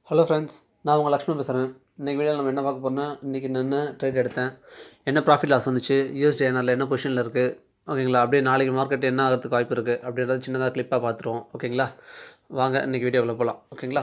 hello friends நான் உங்கள் லக்ஷ்மி பேசுகிறேன் இன்றைக்கி வீடியோவில் நம்ம என்ன பார்க்க போகிறோம்னா இன்றைக்கி நான் என்ன ட்ரேட் எடுத்தேன் என்ன ப்ராஃபிட் லாஸ் வந்துச்சு யூஎஸ்டி என்ஆரில் என்ன பொசிஷனில் இருக்குது ஓகேங்களா அப்படியே நாளைக்கு மார்க்கெட் என்ன ஆகிறதுக்கு வாய்ப்பு இருக்குது அப்படின்றத சின்னதாக கிளிப்பாக பார்த்துருவோம் ஓகேங்களா வாங்க இன்றைக்கி வீடியோக்குள்ளே போகலாம் ஓகேங்களா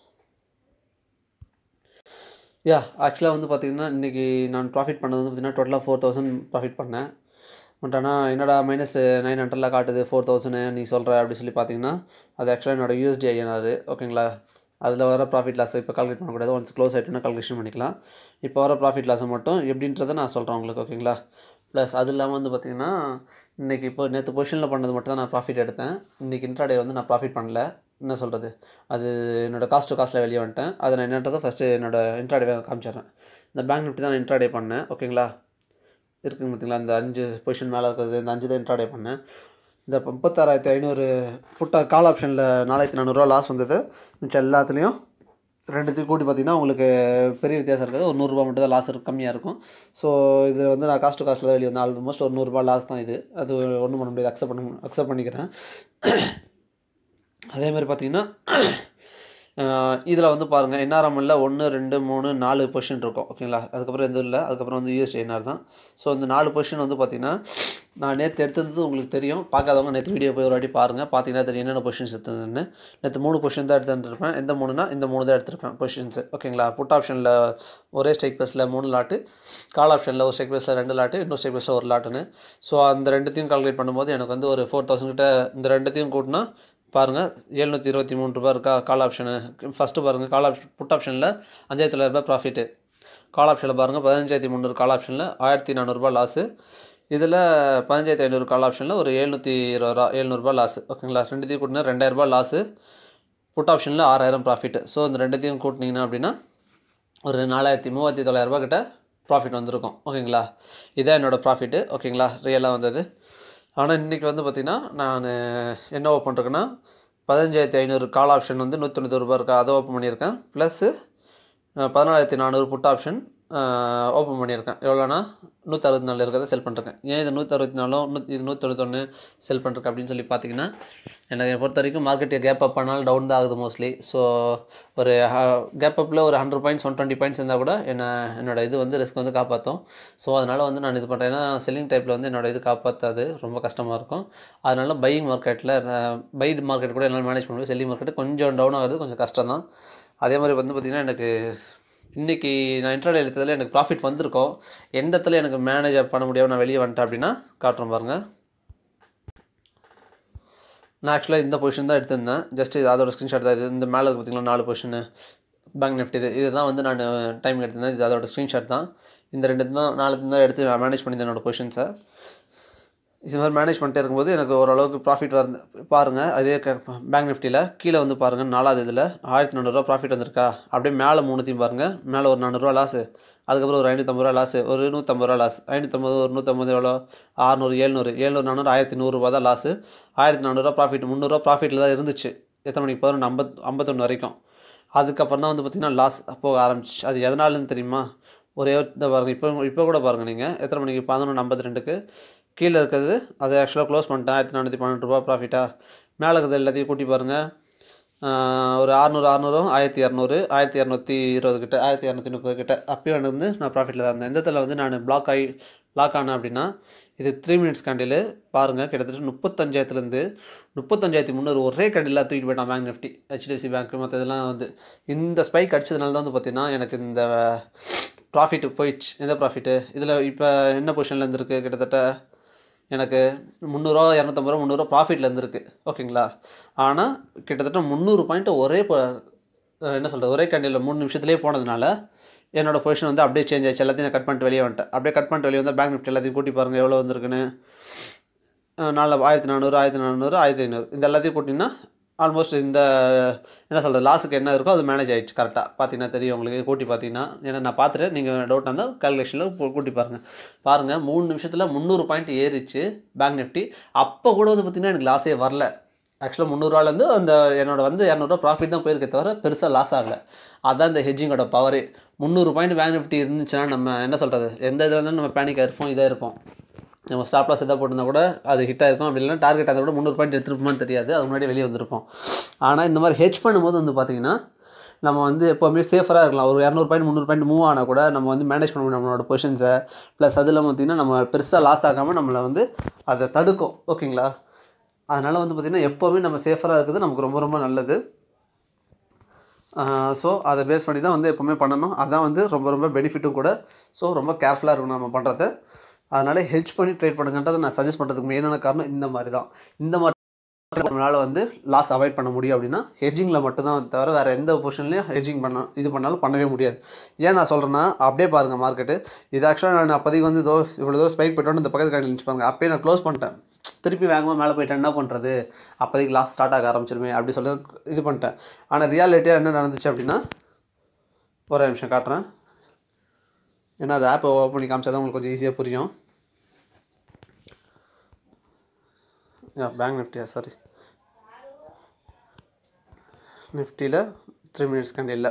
யா ஆக்சுவலாக வந்து பார்த்திங்கன்னா இன்றைக்கி நான் ப்ராஃபிட் பண்ணது வந்து பார்த்திங்கன்னா டோட்டலாக ஃபோர் தௌசண்ட் ப்ராஃபிட் பண்ணேன் பட் ஆனால் என்னடா மைனஸ் நைன் ஹண்ட்ரடில் காட்டுது ஃபோர் தௌசண்ட் நீ சொல்கிற அப்படி சொல்லி பார்த்தீங்கன்னா அது ஆக்சுவலாக என்னோட யூஎஸ்டி ஐஎன்ஆர் ஓகேங்களா அதில் வர ப்ராஃபிட் லாஸ் இப்போ கால்குலேட் பண்ணக்கூடாது ஒன்ஸ் க்ளோஸ் ஆகிட்டுனா கால்குலேஷன் பண்ணிக்கலாம் இப்போ வர ப்ராஃபிட் லாஸை மட்டும் எப்படின்றத நான் சொல்கிறேன் உங்களுக்கு ஓகேங்களா ப்ளஸ் அது இல்லாமல் வந்து பார்த்திங்கன்னா இன்றைக்கி இப்போ நேற்று பொசிஷனில் பண்ணது மட்டும் தான் நான் ப்ராஃபிட் எடுத்தேன் இன்றைக்கி இன்ட்ராடே வந்து நான் ப்ராஃபிட் பண்ணல என்ன சொல்கிறது அது என்னோடய காஸ்ட் டு காஸ்ட்டில் வெளியே வந்துட்டேன் அதை நான் என்னன்றதை ஃபஸ்ட்டு என்னோடய இன்ட்ராடே காமிச்சிடுறேன் இந்த பேங்க் நிஃப்டி தான் நான் இன்ட்ராடே பண்ணேன் ஓகேங்களா இருக்குங்க பார்த்தீங்களா இந்த அஞ்சு பொசிஷன் மேலே இருக்கிறது இந்த அஞ்சு தான் இன்ட்ராடே பண்ணேன் இந்த முப்பத்தாறாயிரத்தி ஐநூறு புட்டா கால் ஆப்ஷனில் நாலாயிரத்தி நானூறுரூவா லாஸ் வந்தது மிச்சம் எல்லாத்துலேயும் ரெண்டுத்தையும் கூட்டி பார்த்தீங்கன்னா உங்களுக்கு பெரிய வித்தியாசம் இருக்காது ஒரு நூறுரூவா மட்டும் தான் லாஸ் இருக்கு கம்மியாக இருக்கும் ஸோ இது வந்து நான் காஸ்ட் டு காஸ்ட்டில் தான் வெளியே வந்து ஆல்மோஸ்ட் ஒரு நூறுரூவா லாஸ் தான் இது அது ஒன்றும் பண்ண முடியாது அக்செப்ட் பண்ண அக்செப்ட் பண்ணிக்கிறேன் அதே மாதிரி பார்த்தீங்கன்னா இதில் வந்து பாருங்கள் என்ஆர்எம்எல்ல ஒன்று ரெண்டு மூணு நாலு பொசிஷன் இருக்கும் ஓகேங்களா அதுக்கப்புறம் எதுவும் இல்லை அதுக்கப்புறம் வந்து யூஎஸ்டி என்ஆர் தான் ஸோ இந்த நாலு பொசிஷன் வந்து பார்த்திங்கன்னா நான் நேற்று எடுத்தது உங்களுக்கு தெரியும் பார்க்காதவங்க நேற்று வீடியோ போய் ஒரு வாட்டி பாருங்கள் பார்த்தீங்கன்னா தெரியும் என்னென்ன பொசிஷன்ஸ் எடுத்ததுன்னு நேற்று மூணு பொசிஷன் தான் எடுத்துருப்பேன் எந்த மூணுனா இந்த மூணு தான் எடுத்திருப்பேன் பொசிஷன்ஸ் ஓகேங்களா புட் ஆப்ஷனில் ஒரே ஸ்ட்ரைக் ப்ளஸில் மூணு லாட்டு கால் ஆப்ஷனில் ஒரு ஸ்ட்ரைக் ப்ளஸில் ரெண்டு லாட்டு இன்னொரு ஸ்ட்ரைக் ப்ளஸில் ஒரு லாட்டுன்னு ஸோ அந்த ரெண்டுத்தையும் கால்குலேட் பண்ணும்போது எனக்கு வந்து ஒரு ஃபோர் தௌசண்ட் கிட்ட இந்த ரெண்டுத்தையும் கூட்டினா பாருங்கள் எழுநூற்றி இருபத்தி மூணு ரூபா இருக்கா கால் ஆப்ஷனு ஃபஸ்ட்டு பாருங்கள் கால் ஆப்ஷன் புட் ஆப்ஷனில் அஞ்சாயிரத்தி தொள்ளாயிரரூபா ப்ராஃபிட்டு கால் ஆப்ஷனில் பாருங்கள் பதினஞ்சாயிரத்தி முந்நூறு கால் ஆப்ஷனில் ஆயிரத்தி நானூறுரூபா லாஸு இதில் பதினஞ்சாயிரத்தி ஐநூறு கால் ஆப்ஷனில் ஒரு எழுநூற்றி இருபது ரூபா எழுநூறுபா லாஸு ஓகேங்களா ரெண்டுத்தையும் கூட்டினா ரெண்டாயிரரூபா லாஸு புட் ஆப்ஷனில் ஆறாயிரம் ப்ராஃபிட்டு ஸோ இந்த ரெண்டுத்தையும் கூட்டினீங்கன்னா அப்படின்னா ஒரு நாலாயிரத்தி மூவாயிரத்தி தொள்ளாயிரரூபா கிட்ட ப்ராஃபிட் வந்திருக்கும் ஓகேங்களா இதான் என்னோடய ப்ராஃபிட்டு ஓகேங்களா ரியலாக வந்தது ஆனால் இன்றைக்கி வந்து பார்த்திங்கன்னா நான் என்ன ஓப்பன் பண்ணிருக்கேன்னா பதினஞ்சாயிரத்தி ஐநூறு கால் ஆப்ஷன் வந்து நூற்றி தொண்ணூற்றி ரூபா இருக்கா அதை ஓப்பன் பண்ணியிருக்கேன் ப்ளஸ்ஸு பதினாலாயிரத்தி நானூறு புட் ஆப்ஷன் ஓப்பன் பண்ணியிருக்கேன் எவ்வளோனா நூற்றி அறுபத்தி நாலு இருக்கிறத செல் பண்ணிருக்கேன் ஏன் இது நூற்றி அறுபத்தி நாலும் நூற்றி இது நூற்றி தொண்ணூத்தொன்று செல் பண்ணிருக்கேன் அப்படின்னு சொல்லி பார்த்தீங்கன்னா எனக்கு பொறுத்த வரைக்கும் மார்க்கெட் கேப் அப் பண்ணாலும் டவுன் தான் ஆகுது மோஸ்ட்லி ஸோ ஒரு கேப் அப்பில் ஒரு hundred points one twenty points இருந்தால் கூட என்ன என்னோட இது வந்து ரிஸ்க் வந்து காப்பாற்றும் ஸோ அதனால் வந்து நான் இது பண்ணுறேன் ஏன்னா செல்லிங் டைப்பில் வந்து என்னோட இது காப்பாற்றாது ரொம்ப கஷ்டமாக இருக்கும் அதனால் பையிங் மார்க்கெட்டில் பை மார்க்கெட் கூட என்னால் மேனேஜ் பண்ண முடியும் செல்லிங் மார்க்கெட் கொஞ்சம் டவுன் ஆகிறது கொஞ்சம் கஷ்டம் தான் அதே மாதிரி வந்து பார்த்திங்கன்னா எனக்கு இன்றைக்கி நான் இன்ட்ராடே எடுத்ததில் எனக்கு ப்ராஃபிட் வந்திருக்கோம் எந்த இடத்துல எனக்கு மேனேஜ் பண்ண முடியாமல் நான் வெளியே வந்துட்டேன் அப்படின்னா காட்டுறேன் பாருங்கள் நான் ஆக்சுவலாக இந்த பொசிஷன் தான் எடுத்திருந்தேன் ஜஸ்ட் இது அதோட ஸ்க்ரீன்ஷாட் தான் இது இந்த மேலே பார்த்திங்களா நாலு பொசிஷனு பேங்க் நிஃப்டி இது இதுதான் வந்து நான் டைம் எடுத்திருந்தேன் இது அதோட ஸ்க்ரீன்ஷாட் தான் இந்த ரெண்டு தான் நாலு தான் எடுத்து நான் மேனேஜ் பண்ணியிருந்தேன் என்னோடய பொசிஷன்ஸை இது மாதிரி மேனேஜ் பண்ணிட்டே இருக்கும்போது எனக்கு ஓரளவுக்கு ப்ராஃபிட் வந்து பாருங்கள் அதே பேங்க் நிஃப்டியில் கீழே வந்து பாருங்கள் நாலாவது இதில் ஆயிரத்தி நானூறுரூவா ப்ராஃபிட் வந்திருக்கா அப்படியே மேலே மூணுத்தையும் பாருங்கள் மேலே ஒரு நானூறுரூவா லாஸு அதுக்கப்புறம் ஒரு ஐநூற்றம்பது ரூபா லாஸு ஒரு நூற்றம்பது ரூபா லாஸ் ஐநூற்றம்பது ஒரு நூற்றம்பது எவ்வளோ அறநூறு ஏழ்நூறு ஏழ்நூறு நானூறு ஆயிரத்தி நூறுரூவா தான் லாஸு ஆயிரத்தி நானூறுரூவா ப்ராஃபிட் முந்நூறுரூவா ப்ராஃபிட்டில் தான் இருந்துச்சு எத்தனை மணிக்கு பதினொன்று ஐம்பத் ஐம்பத்தொன்று வரைக்கும் அதுக்கப்புறம் தான் வந்து பார்த்திங்கன்னா லாஸ் போக ஆரம்பிச்சு அது எதனாலன்னு தெரியுமா ஒரே இந்த பாருங்கள் இப்போ இப்போ கூட பாருங்கள் நீங்கள் எத்தனை மணிக்கு பதினொன்று ஐம்பத்தி ரெண்டுக்கு கீழே இருக்கிறது அதை ஆக்சுவலாக க்ளோஸ் பண்ணிட்டேன் ஆயிரத்தி நானூற்றி பன்னெண்டு ரூபா ப்ராஃபிட்டாக மேலே இருக்கிறது எல்லாத்தையும் கூட்டி பாருங்கள் ஒரு அறநூறு அறநூறும் ஆயிரத்தி இரநூறு ஆயிரத்தி இரநூத்தி இருபது கிட்ட ஆயிரத்தி இரநூத்தி முப்பது கிட்ட அப்பயும் வந்து நான் ப்ராஃபிட்டில் தான் இருந்தேன் எந்த இடத்துல வந்து நான் பிளாக் ஆகி லாக் ஆனேன் அப்படின்னா இது த்ரீ மினிட்ஸ் கேண்டில் பாருங்கள் கிட்டத்தட்ட முப்பத்தஞ்சாயிரத்துலேருந்து முப்பத்தஞ்சாயிரத்தி முந்நூறு ஒரே கேண்டில் தூக்கிட்டு போயிட்டான் பேங்க் நிஃப்டி ஹெச்டிஎஃப்சி பேங்க் மற்ற இதெல்லாம் வந்து இந்த ஸ்பைக் அடிச்சதுனால தான் வந்து பார்த்திங்கன்னா எனக்கு இந்த ப்ராஃபிட்டு போயிடுச்சு எந்த ப்ராஃபிட்டு இதில் இப்போ என்ன பொசிஷனில் இருந்திருக்கு கிட்டத்தட்ட எனக்கு முந்நூறுரூவா இரநூத்தம்பது ரூபா முந்நூறுரூவா ப்ராஃபிட்டில் இருந்திருக்கு ஓகேங்களா ஆனால் கிட்டத்தட்ட முந்நூறு பாயிண்ட்டு ஒரே என்ன சொல்கிறது ஒரே கேண்டில் மூணு நிமிஷத்துலேயே போனதுனால என்னோடய பொசிஷன் வந்து அப்படியே சேஞ்ச் ஆச்சு எல்லாத்தையும் நான் கட் பண்ணிட்டு வெளியே வந்துட்டேன் அப்படியே கட் பண்ணிட்டு வெளியே வந்தால் பேங்க் நிஃப்டி எல்லாத்தையும் கூட்டி பாருங்கள் எவ்வளோ வந்திருக்குன்னு நாலு ஆயிரத்தி நானூறு ஆயிரத்தி நானூறு ஆயிரத்தி ஐநூறு இந்த எல்லாத்தையும் கூட்டிங்கன்னா ஆல்மோஸ்ட் இந்த என்ன சொல்கிறது லாஸுக்கு என்ன இருக்கோ அது மேனேஜ் ஆகிடுச்சு கரெக்டாக பார்த்தீங்கன்னா தெரியும் உங்களுக்கு கூட்டி பார்த்தீங்கன்னா ஏன்னா நான் பார்த்துட்டு நீங்கள் டவுட் இருந்தால் கால்குலேஷனில் கூட்டி பாருங்கள் பாருங்கள் மூணு நிமிஷத்தில் முந்நூறு பாயிண்ட் ஏறிச்சு பேங்க் நிஃப்டி அப்போ கூட வந்து பார்த்திங்கன்னா எனக்கு லாஸே வரல ஆக்சுவலாக முந்நூறுவாலேருந்து அந்த என்னோட வந்து இரநூறுவா ப்ராஃபிட் தான் போயிருக்கே தவிர பெருசாக லாஸ் ஆகலை அதான் இந்த ஹெஜிங்கோட பவரே முந்நூறு பாயிண்ட் பேங்க் நிஃப்டி இருந்துச்சுன்னா நம்ம என்ன சொல்கிறது எந்த இதில் இருந்தாலும் நம்ம பேனிக்காக இருப்போம் இதாக இருப்போம் நம்ம ஸ்டாப் லாஸ் எதாவது போட்டிருந்தா கூட அது ஹிட் ஆயிருக்கும் அப்படி இல்லைனா டார்கெட் அதை விட முந்நூறு பாயிண்ட் எடுத்துருப்போமான்னு தெரியாது அது முன்னாடி வெளியே வந்திருப்போம் ஆனால் இந்த மாதிரி ஹெச் பண்ணும்போது வந்து பார்த்தீங்கன்னா நம்ம வந்து எப்போவுமே சேஃபராக இருக்கலாம் ஒரு இரநூறு பாயிண்ட் முந்நூறு பாயிண்ட் மூவ் ஆனால் கூட நம்ம வந்து மேனேஜ் பண்ண முடியும் நம்மளோட பொசிஷன்ஸை ப்ளஸ் அது இல்லாமல் பார்த்திங்கன்னா நம்ம பெருசாக லாஸ் ஆகாமல் நம்மளை வந்து அதை தடுக்கும் ஓகேங்களா அதனால் வந்து பார்த்திங்கன்னா எப்போவுமே நம்ம சேஃபராக இருக்குது நமக்கு ரொம்ப ரொம்ப நல்லது ஸோ அதை பேஸ் பண்ணி தான் வந்து எப்போவுமே பண்ணணும் அதான் வந்து ரொம்ப ரொம்ப பெனிஃபிட்டும் கூட ஸோ ரொம்ப கேர்ஃபுல்லாக இருக்கணும் நம்ம பண்ணுறது அதனால் ஹெல்ச் பண்ணி ட்ரேட் பண்ணுங்கன்றதை நான் சஜஸ்ட் பண்ணுறதுக்கு மெயினான காரணம் இந்த மாதிரி தான் இந்த மாதிரி நம்மளால் வந்து லாஸ் அவாய்ட் பண்ண முடியும் அப்படின்னா ஹெட்ஜிங்கில் மட்டும்தான் தவிர வேறு எந்த பொசிஷன்லையும் ஹெட்ஜிங் பண்ண இது பண்ணாலும் பண்ணவே முடியாது ஏன் நான் சொல்கிறேன்னா அப்படியே பாருங்கள் மார்க்கெட்டு இது ஆக்சுவலாக நான் அப்போதைக்கு வந்து இதோ இவ்வளோ தூரம் ஸ்பைக் போய்ட்டு இந்த பக்கத்து கடையில் இருந்துச்சு பாருங்க அப்பயே நான் க்ளோஸ் பண்ணிட்டேன் திருப்பி வேகமாக மேலே போயிட்டேன் என்ன பண்ணுறது அப்போதைக்கு லாஸ் ஸ்டார்ட் ஆக ஆரம்பிச்சிருமே அப்படி சொல்லி இது பண்ணிட்டேன் ஆனால் ரியாலிட்டியாக என்ன நடந்துச்சு அப்படின்னா ஒரே நிமிஷம் காட்டுறேன் ஏன்னா அது ஆப்பை ஓப்பன் பண்ணி காமிச்சா தான் உங்களுக்கு கொஞ்சம் ஈஸியாக புரியும் பேங்க் நிஃப்டியா சாரி நிஃப்டியில் த்ரீ மினிட்ஸ் கேண்டில்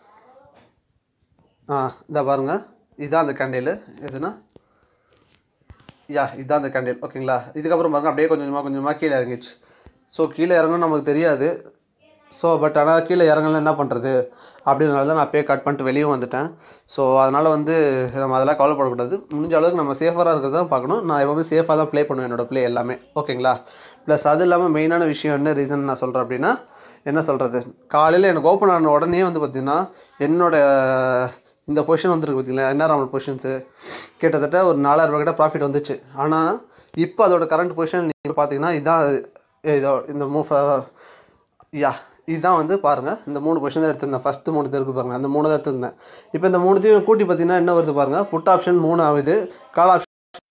ஆ இதை பாருங்கள் இதுதான் அந்த கேண்டில் எதுனா யா இதுதான் அந்த கேண்டில் ஓகேங்களா இதுக்கப்புறம் பாருங்க அப்படியே கொஞ்சம் கொஞ்சமாக கொஞ்சமாக கீழே இறங்கிச்சு ஸோ கீழே இறங்கணும் நமக்கு தெரியாது ஸோ பட் ஆனால் கீழே இறங்கலாம் என்ன பண்ணுறது அப்படின்றனால தான் நான் அப்பயே கட் பண்ணிட்டு வெளியும் வந்துட்டேன் ஸோ அதனால் வந்து நம்ம அதெல்லாம் கவலைப்படக்கூடாது முடிஞ்ச அளவுக்கு நம்ம சேஃபராக இருக்கிறது தான் பார்க்கணும் நான் எப்போவுமே சேஃபாக தான் ப்ளே பண்ணுவேன் என்னோடய ப்ளே எல்லாமே ஓகேங்களா ப்ளஸ் அது இல்லாமல் மெயினான விஷயம் என்ன ரீசன் நான் சொல்கிறேன் அப்படின்னா என்ன சொல்கிறது காலையில் எனக்கு ஓப்பன் ஆன உடனே வந்து பார்த்திங்கன்னா என்னோட இந்த பொசிஷன் வந்துருக்கு பார்த்தீங்களா என்ஆர்எம்எல் பொசிஷன்ஸு கிட்டத்தட்ட ஒரு நாலாயிரம் ரூபா கிட்ட ப்ராஃபிட் வந்துச்சு ஆனால் இப்போ அதோட கரண்ட் பொசிஷன் நீங்கள் பார்த்தீங்கன்னா இதான் இதோ இந்த மூ யா இதுதான் வந்து பாருங்கள் இந்த மூணு பொசிஷன் தான் எடுத்திருந்தேன் ஃபஸ்ட்டு மூணு தான் இருக்கு பாருங்கள் அந்த மூணு தான் எடுத்திருந்தேன் இப்போ இந்த மூணுத்தையும் கூட்டி பார்த்தீங்கன்னா என்ன வருது பாருங்கள் புட் ஆப்ஷன் மூணு ஆகுது கால் ஆப்ஷன்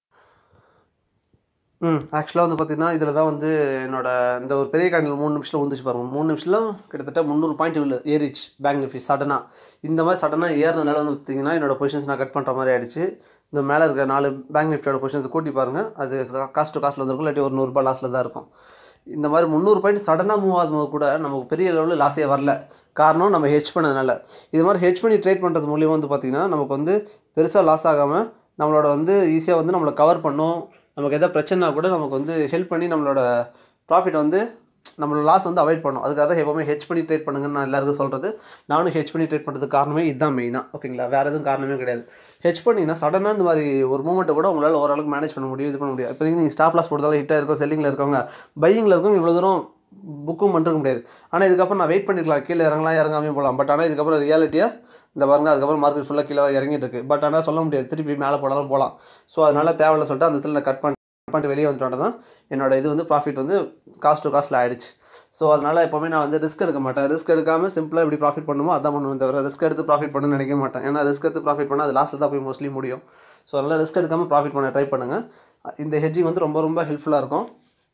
ம் ஆக்சுவலாக வந்து பார்த்தீங்கன்னா இதில் தான் வந்து என்னோட இந்த ஒரு பெரிய கேண்டில் மூணு நிமிஷத்தில் வந்துச்சு பாருங்க மூணு நிமிஷத்தில் கிட்டத்தட்ட முந்நூறு பாயிண்ட் உள்ள ஏறிச்சு பேங்க் நிஃப்டி சடனாக இந்த மாதிரி சடனாக ஏறினதுனால வந்து பார்த்தீங்கன்னா என்னோட பொசிஷன்ஸ் நான் கட் பண்ணுற மாதிரி ஆயிடுச்சு இந்த மேலே இருக்க நாலு பேங்க் நிஃப்டியோட பொசிஷன்ஸ் கூட்டி பாருங்கள் அது காஸ்ட் டு காஸ்ட்டில் வந்துருக்கும் இல்லாட்டி ஒரு நூறுரூபா லாஸில் தான் இருக்கும் இந்த மாதிரி முந்நூறு பாயிண்ட் சடனாக மூவ் ஆகும்போது கூட நமக்கு பெரிய லெவலில் லாஸே வரல காரணம் நம்ம ஹெச் பண்ணதுனால இது மாதிரி ஹெச் பண்ணி ட்ரேட் பண்ணுறது மூலியமாக வந்து பார்த்திங்கன்னா நமக்கு வந்து பெருசாக லாஸ் ஆகாமல் நம்மளோட வந்து ஈஸியாக வந்து நம்மளை கவர் பண்ணும் நமக்கு எதாவது பிரச்சனைனா கூட நமக்கு வந்து ஹெல்ப் பண்ணி நம்மளோட ப்ராஃபிட் வந்து நம்மளோட லாஸ் வந்து அவாய்ட் பண்ணும் அதுக்காக தான் எப்போவுமே ஹெச் பண்ணி ட்ரேட் பண்ணுங்கன்னு நான் எல்லாருக்கும் சொல்கிறது நானும் ஹெச் பண்ணி ட்ரேட் பண்ணுறதுக்கு காரணமே இதுதான் மெயினாக ஓகேங்களா வேறு எதுவும் காரணமே கிடையாது ஹெச் பண்ணிங்கன்னா சடனாக இந்த மாதிரி ஒரு மூமெண்ட்டை கூட உங்களால் ஓரளவுக்கு மேனேஜ் பண்ண முடியும் இது பண்ண முடியும் இப்போதைக்கு நீங்கள் ஸ்டாப் லாஸ் போட்டதால ஹிட்டாக இருக்கும் செல்லிங்கில் இருக்கவங்க பையிங்கில் இருக்கும் இவ்வளோ தூரம் புக்கும் பண்ணிருக்க முடியாது ஆனால் இதுக்கப்புறம் நான் வெயிட் பண்ணிருக்கலாம் கீழே இறங்கலாம் இறங்காமே போகலாம் பட் ஆனால் இதுக்கப்புறம் ரியாலிட்டியாக இந்த பாருங்க அதுக்கப்புறம் மார்க்கெட் ஃபுல்லாக கீழே தான் இறங்கிட்டு இருக்கு பட் ஆனால் சொல்ல முடியாது திருப்பி மேலே போனாலும் போகலாம் ஸோ அதனால் தேவையில்ல சொல்லிட்டு அந்த இடத்துல நான் கட் பண்ணி பண்ணிட்டு வெளியே வந்துட்டோட தான் என்னோட இது வந்து ப்ராஃபிட் வந்து காஸ்ட் டு காஸ்ட்டில் ஆயிடுச்சு ஸோ அதனால் எப்போவுமே நான் வந்து ரிஸ்க் எடுக்க மாட்டேன் ரிஸ்க் எடுக்காமல் சிம்பிளாக எப்படி ப்ராஃபிட் பண்ணுமோ அதான் பண்ணுவேன் தவிர ரிஸ்க் எடுத்து ப்ராஃபிட் பண்ணணும்னு நினைக்க மாட்டேன் ஏன்னா ரிஸ்க் எடுத்து ப்ராஃபிட் பண்ணால் அது லாஸ்ட்டில் தான் போய் மோஸ்ட்லி முடியும் ஸோ அதனால் ரிஸ்க் எடுக்காமல் ப்ராஃபிட் பண்ண ட்ரை பண்ணுங்கள் இந்த ஹெட்ஜிங் வந்து ரொம்ப ரொம்ப ஹெல்ப்ஃபுல்லாக இருக்கும்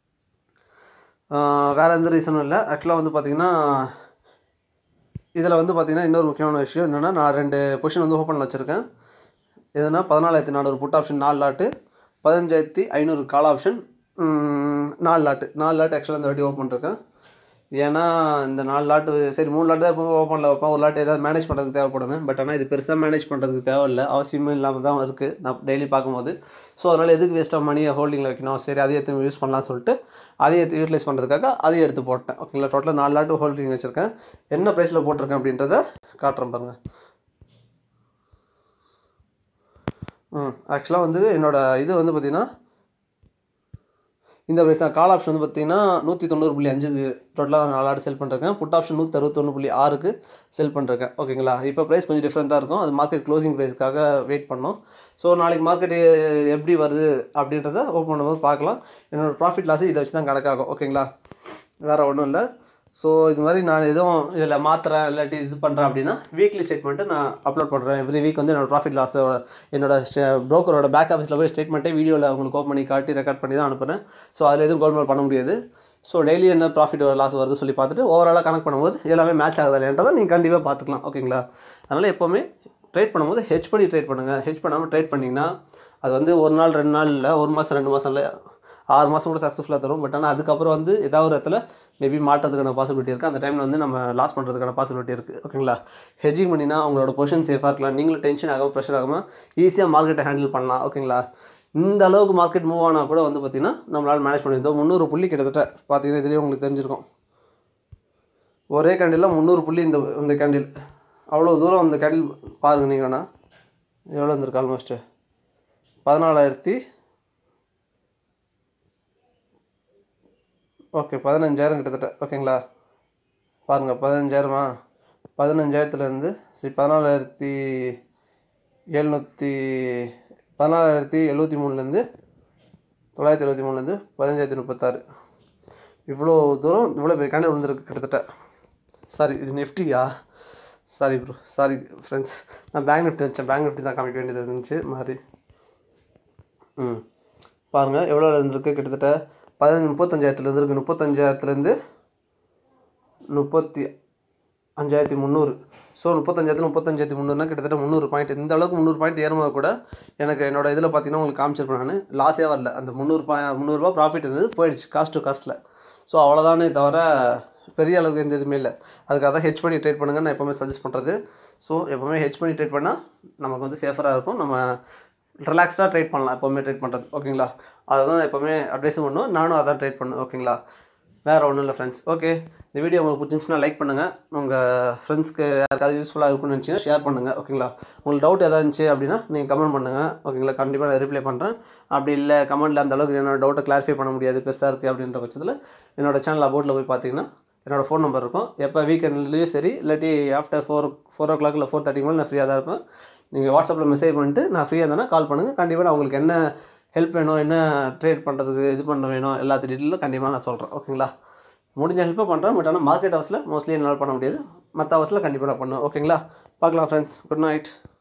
வேறு எந்த ரீசனும் இல்லை ஆக்சுவலாக வந்து பார்த்திங்கன்னா இதில் வந்து பார்த்திங்கன்னா இன்னொரு முக்கியமான விஷயம் என்னென்னா நான் ரெண்டு பொசிஷன் வந்து ஓப்பனில் வச்சுருக்கேன் எதுனா பதினாலாயிரத்தி நானூறு புட் ஆப்ஷன் நாலு லாட்டு பதினஞ்சாயிரத்தி ஐநூறு கால் ஆப்ஷன் நாலு லாட்டு நாலு லாட்டு ஆக்சுவலாக இந்த வாட்டி ஓப்பன் இருக்கேன் ஏன்னா இந்த நாலு லாட்டு சரி மூணு லாட்டு தான் இப்போ ஓப்பனில் வைப்பேன் ஒரு லாட்டு ஏதாவது மேனேஜ் பண்ணுறதுக்கு தேவைப்படுங்க பட் ஆனால் இது பெருசாக மேனேஜ் பண்ணுறதுக்கு தேவையில்லை அவசியமும் இல்லாமல் தான் இருக்குது நான் டெய்லி பார்க்கும்போது ஸோ அதனால் எதுக்கு வேஸ்ட்டாக மணியை ஹோல்டிங்கில் வைக்கணும் சரி அதையே எடுத்து யூஸ் பண்ணலாம்னு சொல்லிட்டு அதையே எடுத்து யூட்டிலைஸ் பண்ணுறதுக்காக அதையும் எடுத்து போட்டேன் ஓகேங்களா டோட்டலாக நாலு லாட்டு ஹோல்டிங் வச்சுருக்கேன் என்ன ப்ரைஸில் போட்டிருக்கேன் அப்படின்றத காட்டுறேன் பாருங்கள் ம் ஆக்சுவலாக வந்து என்னோடய இது வந்து பார்த்திங்கன்னா இந்த ப்ரைஸ் தான் கால் ஆப்ஷன் வந்து பார்த்தீங்கன்னா நூற்றி தொண்ணூறு புள்ளி அஞ்சுக்கு டோட்டலாக நாலு ஆடு செல் பண்ணிருக்கேன் புட் ஆப்ஷன் நூற்றி அறுபத்தொன்று புள்ளி ஆறுக்கு செல் பண்ணிருக்கேன் ஓகேங்களா இப்போ ப்ரைஸ் கொஞ்சம் டிஃப்ரெண்ட்டாக இருக்கும் அது மார்க்கெட் க்ளோசிங் ப்ரைஸ்க்காக வெயிட் பண்ணோம் ஸோ நாளைக்கு மார்க்கெட் எப்படி வருது அப்படின்றத ஓப்பன் பண்ணும்போது பார்க்கலாம் என்னோடய ப்ராஃபிட் லாஸ் இதை வச்சு தான் கணக்காகும் ஓகேங்களா வேறு ஒன்றும் இல்லை ஸோ இது மாதிரி நான் எதுவும் இதில் மாற்றுறேன் இல்லாட்டி இது பண்ணுறேன் அப்படின்னா வீக்லி ஸ்டேட்மெண்ட்டு நான் அப்லோட் பண்ணுறேன் எவ்ரி வீக் வந்து என்னோட ப்ராஃபிட் லாஸோட என்னோட ப்ரோக்கரோட பேக் ஆஃபீஸில் போய் ஸ்டேட்மெண்ட்டே வீடியோவில் உங்களுக்கு ஓப்பன் பண்ணி காட்டி ரெக்கார்ட் பண்ணி தான் அனுப்புகிறேன் ஸோ அதில் எதுவும் கோல்மால் பண்ண முடியாது ஸோ டெய்லி என்ன ப்ராஃபிட் லாஸ் வருது சொல்லி பார்த்துட்டு ஓவராலாக கணக்கு பண்ணும்போது எல்லாமே மேட்ச் ஆகுதா இல்லைன்றதை நீங்கள் கண்டிப்பாக பார்த்துக்கலாம் ஓகேங்களா அதனால் எப்போவுமே ட்ரேட் பண்ணும்போது ஹெச் பண்ணி ட்ரேட் பண்ணுங்கள் ஹெச் பண்ணாமல் ட்ரேட் பண்ணிங்கன்னா அது வந்து ஒரு நாள் ரெண்டு நாள் இல்லை ஒரு மாதம் ரெண்டு மாதம் இல்லை ஆறு மாதம் கூட சக்ஸஸ்ஃபுல்லாக தரும் பட் ஆனால் அதுக்கப்புறம் வந்து ஏதாவது ஒரு இடத்துல மேபி மாட்டுறதுக்கான பாசிபிலிட்டி இருக்குது அந்த டைமில் வந்து நம்ம லாஸ் பண்ணுறதுக்கான பாசிபிலிட்டி இருக்குது ஓகேங்களா ஹெஜிங் பண்ணினா உங்களோட பொசிஷன் சேஃபாக இருக்கலாம் நீங்களும் டென்ஷன் ஆகாமல் ப்ரெஷர் ஆகாமல் ஈஸியாக மார்க்கெட்டை ஹேண்டில் பண்ணலாம் ஓகேங்களா இந்த அளவுக்கு மார்க்கெட் மூவ் ஆனால் கூட வந்து பார்த்திங்கன்னா நம்மளால் மேனேஜ் பண்ணியிருந்தோம் முந்நூறு புள்ளி கிட்டத்தட்ட பார்த்தீங்கன்னா இதுலேயே உங்களுக்கு தெரிஞ்சிருக்கும் ஒரே கேண்டிலில் முந்நூறு புள்ளி இந்த இந்த கேண்டில் அவ்வளோ தூரம் அந்த கேண்டில் பாருங்கள் நீங்கள் வேணா எவ்வளோ வந்திருக்கு ஆல்மோஸ்ட்டு பதினாலாயிரத்தி ஓகே பதினஞ்சாயிரம் கிட்டத்தட்ட ஓகேங்களா பாருங்கள் பதினஞ்சாயிரமா பதினஞ்சாயிரத்துலேருந்து சரி பதினாலாயிரத்தி எழுநூற்றி பதினாலாயிரத்தி எழுபத்தி மூணுலேருந்து தொள்ளாயிரத்தி எழுபத்தி மூணுலேருந்து பதினஞ்சாயிரத்தி முப்பத்தாறு இவ்வளோ தூரம் இவ்வளோ பெரிய கேண்டில் விழுந்திருக்கு கிட்டத்தட்ட சாரி இது நிஃப்டியா சாரி ப்ரோ சாரி ஃப்ரெண்ட்ஸ் நான் பேங்க் நிஃப்டி வச்சேன் பேங்க் நிஃப்டி தான் காமிக்க வேண்டியது இருந்துச்சு மாதிரி ம் பாருங்கள் எவ்வளோ இருந்திருக்கு கிட்டத்தட்ட பதினஞ்சு முப்பத்தஞ்சாயிரத்துல இருந்திருக்கு முப்பத்தஞ்சாயிரத்துலேருந்து முப்பத்தி அஞ்சாயிரத்தி முந்நூறு ஸோ முப்பத்தஞ்சாயிரத்து முப்பத்தஞ்சாயிரத்தி முந்நூறுனா கிட்டத்தட்ட முந்நூறு பாயிண்ட் இந்த அளவுக்கு முந்நூறு பாயிண்ட் ஏறும்போது கூட எனக்கு என்னோட இதில் பார்த்தீங்கன்னா உங்களுக்கு காமிச்சிருப்பேன் நான் லாஸே வரல அந்த முந்நூறு பா முந்நூறுரூபா ப்ராஃபிட் இருந்தது போயிடுச்சு காஸ்ட் டு காஸ்ட்டில் ஸோ அவ்வளோதானே தவிர பெரிய அளவுக்கு எந்த இதுவுமே இல்லை அதுக்காக தான் ஹெச் பண்ணி ட்ரேட் பண்ணுங்க நான் எப்போவுமே சஜஸ்ட் பண்ணுறது ஸோ எப்போவுமே ஹெச் பண்ணி ட்ரேட் பண்ணால் நமக்கு வந்து சேஃபராக இருக்கும் நம்ம ரிலாக்ஸ்டாக ட்ரேட் பண்ணலாம் எப்போவுமே ட்ரேட் பண்ணுறது ஓகேங்களா அதை தான் எப்போவுமே அட்வைஸும் பண்ணும் நானும் அதான் ட்ரேட் பண்ணுவேன் ஓகேங்களா வேறு ஒன்றும் இல்லை ஃப்ரெண்ட்ஸ் ஓகே இந்த வீடியோ உங்களுக்கு பிடிச்சிருந்துச்சுன்னா லைக் பண்ணுங்கள் உங்கள் ஃப்ரெண்ட்ஸ்க்கு யாருக்காவது யூஸ்ஃபுல்லாக இருக்கும்னு நினச்சிங்கன்னா ஷேர் பண்ணுங்கள் ஓகேங்களா உங்களுக்கு டவுட் எதாவது இருந்துச்சு அப்படின்னா நீங்கள் கமெண்ட் பண்ணுங்கள் ஓகேங்களா கண்டிப்பாக நான் ரிப்ளை பண்ணுறேன் அப்படி இல்லை கமெண்ட்டில் அந்த அளவுக்கு என்னோட டவுட்டை கிளாரிஃபை பண்ண முடியாது பெருசாக இருக்குது அப்படின்ற பட்சத்தில் என்னோட சேனல் அபவுட்டில் போய் பார்த்தீங்கன்னா என்னோடய ஃபோன் நம்பர் இருக்கும் எப்போ வீக்கெண்ட்லேயும் சரி இல்லாட்டி after four four o'clock இல்லை ஃபோர் தேர்ட்டி மேலே நான் ஃப்ரீயாக தான் இருப்பேன் நீங்கள் வாட்ஸ்அப்பில் மெசேஜ் பண்ணிட்டு நான் ஃப்ரீயாக இருந்தேன்னா கால் பண்ணுங்கள் கண்டிப்பாக நான் உங்களுக்கு என்ன ஹெல்ப் வேணும் என்ன ட்ரேட் பண்ணுறதுக்கு இது பண்ண வேணும் எல்லாத்து டீட்டெயிலும் கண்டிப்பாக நான் சொல்கிறேன் ஓகேங்களா முடிஞ்ச ஹெல்ப்பை பண்ணுறேன் பட் ஆனால் மார்க்கெட் ஹவுஸில் மோஸ்ட்லி என்னால் பண்ண முடியாது மற்ற ஹவுஸில் கண்டிப்பாக நான் பண்ணுவேன் ஓகேங்களா பார்க்கலாம் ஃப்ரெண்ட்ஸ் குட் நைட்